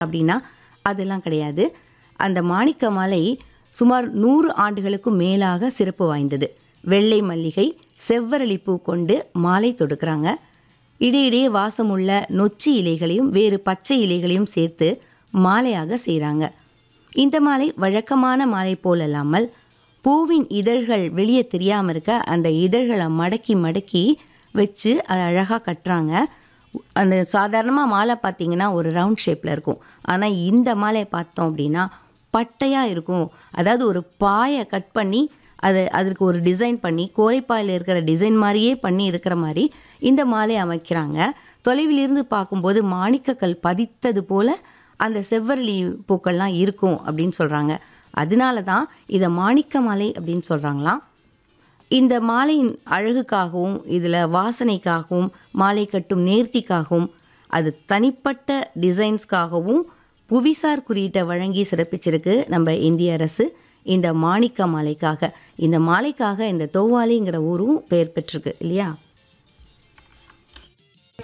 அப்படின்னா அதெல்லாம் கிடையாது அந்த மாணிக்க மாலை சுமார் நூறு ஆண்டுகளுக்கும் மேலாக சிறப்பு வாய்ந்தது வெள்ளை மல்லிகை செவ்வரளிப்பூ கொண்டு மாலை தொடுக்கிறாங்க இடையிடையே வாசமுள்ள நொச்சி இலைகளையும் வேறு பச்சை இலைகளையும் சேர்த்து மாலையாக செய்கிறாங்க இந்த மாலை வழக்கமான மாலை போலல்லாமல் பூவின் இதழ்கள் வெளியே தெரியாமல் இருக்க அந்த இதழ்களை மடக்கி மடக்கி வச்சு அதை அழகாக கட்டுறாங்க அந்த சாதாரணமாக மாலை பார்த்தீங்கன்னா ஒரு ரவுண்ட் ஷேப்பில் இருக்கும் ஆனால் இந்த மாலையை பார்த்தோம் அப்படின்னா பட்டையாக இருக்கும் அதாவது ஒரு பாயை கட் பண்ணி அது அதற்கு ஒரு டிசைன் பண்ணி கோரைப்பாயில் இருக்கிற டிசைன் மாதிரியே பண்ணி இருக்கிற மாதிரி இந்த மாலை அமைக்கிறாங்க தொலைவிலிருந்து பார்க்கும்போது மாணிக்கக்கல் பதித்தது போல அந்த செவ்வரளி பூக்கள்லாம் இருக்கும் அப்படின்னு சொல்கிறாங்க அதனால தான் இதை மாணிக்க மாலை அப்படின்னு சொல்கிறாங்களாம் இந்த மாலையின் அழகுக்காகவும் இதில் வாசனைக்காகவும் மாலை கட்டும் நேர்த்திக்காகவும் அது தனிப்பட்ட டிசைன்ஸ்க்காகவும் புவிசார் குறியீட்டை வழங்கி சிறப்பிச்சிருக்கு நம்ம இந்திய அரசு இந்த மாணிக்க மாலைக்காக இந்த மாலைக்காக இந்த தோவாலிங்கிற ஊரும் பெயர் பெற்றிருக்கு இல்லையா